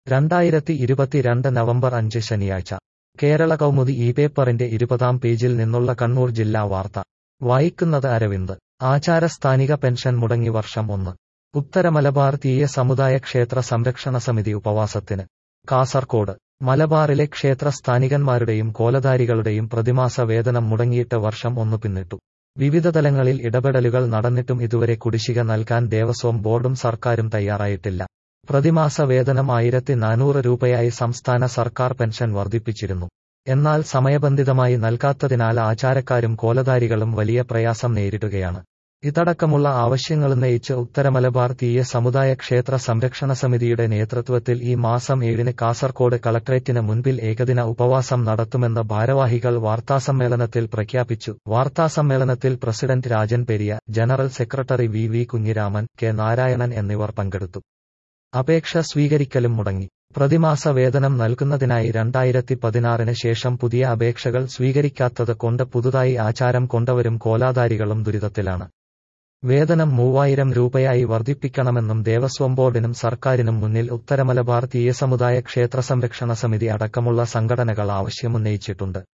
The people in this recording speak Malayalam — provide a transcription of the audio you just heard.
രണ്ടായിരത്തി ഇരുപത്തിരണ്ട് നവംബർ അഞ്ച് ശനിയാഴ്ച കേരള കൗമുദി ഈ പേപ്പറിന്റെ ഇരുപതാം പേജിൽ നിന്നുള്ള കണ്ണൂർ ജില്ലാ വാർത്ത വായിക്കുന്നത് അരവിന്ദ് ആചാരസ്ഥാനിക പെൻഷൻ മുടങ്ങി വർഷം ഒന്ന് ഉത്തര മലബാർ തീയ സമുദായ ക്ഷേത്ര സംരക്ഷണ സമിതി ഉപവാസത്തിന് കാസർകോട് മലബാറിലെ ക്ഷേത്ര സ്ഥാനികന്മാരുടെയും കോലധാരികളുടെയും പ്രതിമാസ വേതനം മുടങ്ങിയിട്ട് വർഷം ഒന്ന് പിന്നിട്ടു വിവിധ തലങ്ങളിൽ ഇടപെടലുകൾ നടന്നിട്ടും ഇതുവരെ കുടിശ്ശിക നൽകാൻ ദേവസ്വം ബോർഡും സർക്കാരും തയ്യാറായിട്ടില്ല പ്രതിമാസ വേതനം ആയിരത്തി നാനൂറ് രൂപയായി സംസ്ഥാന സർക്കാർ പെൻഷൻ വർദ്ധിപ്പിച്ചിരുന്നു എന്നാൽ സമയബന്ധിതമായി നൽകാത്തതിനാൽ ആചാരക്കാരും കോലധാരികളും വലിയ പ്രയാസം നേരിടുകയാണ് ഇതടക്കമുള്ള ആവശ്യങ്ങളുന്നയിച്ച് ഉത്തരമലബാർ തീയ സമുദായ ക്ഷേത്ര സംരക്ഷണ സമിതിയുടെ നേതൃത്വത്തിൽ ഈ മാസം ഏഴിന് കാസർകോട് കളക്ട്രേറ്റിന് മുൻപിൽ ഏകദിന ഉപവാസം നടത്തുമെന്ന് ഭാരവാഹികൾ വാർത്താസമ്മേളനത്തിൽ പ്രഖ്യാപിച്ചു വാർത്താസമ്മേളനത്തിൽ president Rajan Periya general secretary V V Kunhiraman K Narayanan എന്നിവർ പങ്കെടുത്തു അപേക്ഷ സ്വീകരിക്കലും മുടങ്ങി പ്രതിമാസ വേതനം നൽകുന്നതിനായി രണ്ടായിരത്തി പതിനാറിന് ശേഷം പുതിയ അപേക്ഷകൾ സ്വീകരിക്കാത്തത് കൊണ്ട് പുതുതായി ആചാരം കൊണ്ടവരും കോലാധാരികളും ദുരിതത്തിലാണ് വേതനം മൂവായിരം രൂപയായി വർദ്ധിപ്പിക്കണമെന്നും ദേവസ്വം ബോർഡിനും സർക്കാരിനും മുന്നിൽ ഉത്തരമലബാർ തീയ സമുദായ ക്ഷേത്ര സംരക്ഷണ സമിതി അടക്കമുള്ള സംഘടനകൾ ആവശ്യമുന്നയിച്ചിട്ടുണ്ട്